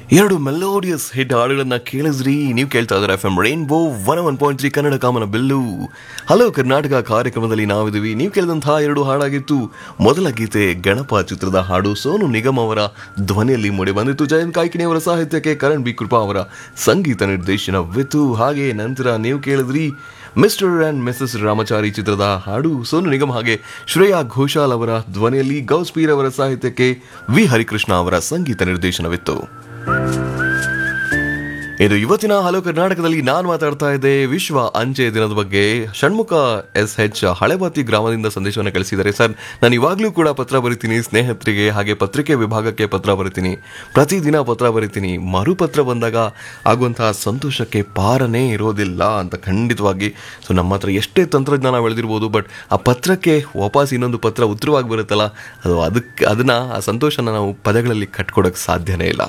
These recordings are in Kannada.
ಎರಡು ಮೆಲೋಡಿಯಸ್ ಹಿಟ್ ಹಾಡುಗಳನ್ನ ಕೇಳಿದ್ರಿ ನೀವು ಕೇಳ್ತಾ ಇದ್ದಾರೆ F M rainbow one one point three Kannada ಕಾಮನ ಬಿಲ್ಲು ಹಲೋ ಕರ್ನಾಟಕ ಕಾರ್ಯಕ್ರಮದಲ್ಲಿ ನಾವಿದ್ದೀವಿ ನೀವು ಕೇಳಿದಂತಹ ಎರಡು ಹಾಡಾಗಿತ್ತು ಮೊದಲ ಗೀತೆ ಗಣಪ ಚಿತ್ರದ ಹಾಡು ಸೋನು ನಿಗಮ್ ಅವರ ಧ್ವನಿಯಲ್ಲಿ ಮೂಡಿ ಬಂದಿತ್ತು ಜಯಂತ್ ಕಾಯ್ಕಿಣಿ ಅವರ ಸಾಹಿತ್ಯಕ್ಕೆ ಕರಣ್ ಬಿ ಕೃಪಾ ಅವರ ಸಂಗೀತ ನಿರ್ದೇಶನವಿತ್ತು ಹಾಗೆ ನಂತರ ನೀವು ಕೇಳಿದ್ರಿ ಮಿಸ್ಟರ್ ಅಂಡ್ ಮಿಸಸ್ ರಾಮಚಾರಿ ಚಿತ್ರದ ಹಾಡು ಸೋನು ನಿಗಮ್ ಹಾಗೆ ಶ್ರೇಯಾ ಘೋಷಾಲ್ ಅವರ ಧ್ವನಿಯಲ್ಲಿ ಗೌಸ್ಪೀರ್ ಅವರ ಸಾಹಿತ್ಯಕ್ಕೆ ವಿ ಹರಿಕೃಷ್ಣ ಅವರ ಸಂಗೀತ ನಿರ್ದೇಶನವಿತ್ತು ಇದು ಇವತ್ತಿನ ಹಲೋ ಕರ್ನಾಟಕದಲ್ಲಿ ನಾನು ಮಾತಾಡ್ತಾ ಇದ್ದೆ ವಿಶ್ವ ಅಂಚೆ ದಿನದ ಬಗ್ಗೆ ಷಣ್ಮುಖ ಎಸ್ ಹೆಚ್ ಹಳೆಬಾತಿ ಗ್ರಾಮದಿಂದ ಸಂದೇಶವನ್ನು ಕಳಿಸಿದ್ದಾರೆ ಸರ್ ನಾನು ಇವಾಗಲೂ ಕೂಡ ಪತ್ರ ಬರಿತೀನಿ ಸ್ನೇಹಿತರಿಗೆ ಹಾಗೆ ಪತ್ರಿಕೆ ವಿಭಾಗಕ್ಕೆ ಪತ್ರ ಬರಿತೀನಿ ಪ್ರತಿದಿನ ಪತ್ರ ಬರಿತೀನಿ ಮರುಪತ್ರ ಬಂದಾಗ ಆಗುವಂತಹ ಸಂತೋಷಕ್ಕೆ ಪಾರನೇ ಇರೋದಿಲ್ಲ ಅಂತ ಖಂಡಿತವಾಗಿ ಸೊ ನಮ್ಮ ಹತ್ರ ಎಷ್ಟೇ ತಂತ್ರಜ್ಞಾನ ಬೆಳೆದಿರ್ಬೋದು ಬಟ್ ಆ ಪತ್ರಕ್ಕೆ ವಾಪಸ್ ಇನ್ನೊಂದು ಪತ್ರ ಉತ್ತರವಾಗಿ ಬರುತ್ತಲ್ಲ ಅದು ಅದಕ್ಕೆ ಅದನ್ನ ಆ ಸಂತೋಷನ ನಾವು ಪದಗಳಲ್ಲಿ ಕಟ್ಕೊಡೋಕ್ಕೆ ಸಾಧ್ಯನೇ ಇಲ್ಲ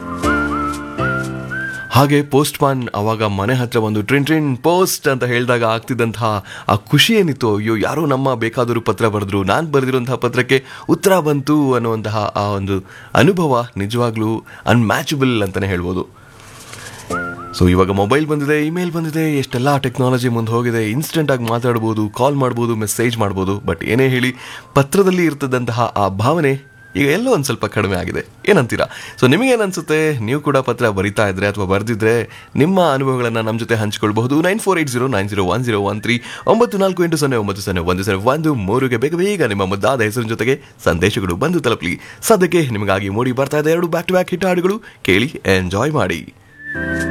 ಹಾಗೆ ಪೋಸ್ಟ್ ಮ್ಯಾನ್ ಅವಾಗ ಮನೆ ಹತ್ರ ಬಂದು ಟ್ರಿನ್ ಟ್ರಿನ್ ಪೋಸ್ಟ್ ಅಂತ ಹೇಳಿದಾಗ ಆಗ್ತಿದ್ದಂತಹ ಆ ಖುಷಿ ಏನಿತ್ತು ಅಯ್ಯೋ ಯಾರೋ ನಮ್ಮ ಬೇಕಾದರೂ ಪತ್ರ ಬರೆದ್ರು ನಾನು ಬರೆದಿರುವಂತಹ ಪತ್ರಕ್ಕೆ ಉತ್ತರ ಬಂತು ಅನ್ನುವಂತಹ ಆ ಒಂದು ಅನುಭವ ನಿಜವಾಗ್ಲೂ ಅನ್ಮ್ಯಾಚಬಲ್ ಅಂತಲೇ ಹೇಳ್ಬೋದು ಸೊ ಇವಾಗ ಮೊಬೈಲ್ ಬಂದಿದೆ ಇಮೇಲ್ ಬಂದಿದೆ ಎಷ್ಟೆಲ್ಲ ಟೆಕ್ನಾಲಜಿ ಮುಂದೆ ಹೋಗಿದೆ ಇನ್ಸ್ಟೆಂಟ್ ಆಗಿ ಮಾತಾಡ್ಬೋದು ಕಾಲ್ ಮಾಡ್ಬೋದು ಮೆಸೇಜ್ ಮಾಡ್ಬೋದು ಬಟ್ ಏನೇ ಹೇಳಿ ಪತ್ರದಲ್ಲಿ ಇರ್ತದಂತಹ ಆ ಭಾವನೆ ಈಗ ಎಲ್ಲೋ ಒಂದು ಸ್ವಲ್ಪ ಕಡಿಮೆ ಆಗಿದೆ ಏನಂತೀರಾ ಸೊ ನಿಮಗೇನು ಅನ್ಸುತ್ತೆ ನೀವು ಕೂಡ ಪತ್ರ ಬರಿತಾ ಇದ್ರೆ ಅಥವಾ ಬರೆದಿದ್ರೆ ನಿಮ್ಮ ಅನುಭವಗಳನ್ನು ನಮ್ಮ ಜೊತೆ ಹಂಚ್ಕೊಳ್ಬಹುದು nine four eight zero nine zero one zero one three ಒಂಬತ್ತು ನಾಲ್ಕು ಎಂಟು ಸೊನ್ನೆ ಒಂಬತ್ತು ಸೊನ್ನೆ ಒಂದು ಸೊನ್ನೆ ಒಂದು ಮೂರುಗೆ ಬೇಗ ಬೇಗ ನಿಮ್ಮ ಮುದ್ದಾದ ಹೆಸರಿನ ಜೊತೆಗೆ ಸಂದೇಶಗಳು ಬಂದು ತಲುಪಲಿ ಸದ್ಯಕ್ಕೆ ನಿಮಗಾಗಿ ಮೂಡಿ ಬರ್ತಾ ಇದೆ ಎರಡು ಬ್ಯಾಕ್ ಟು ಬ್ಯಾಕ್ ಹಿಟ್ ಹಾಡುಗಳು ಕೇಳಿ ಎಂಜಾಯ್ ಮಾಡಿ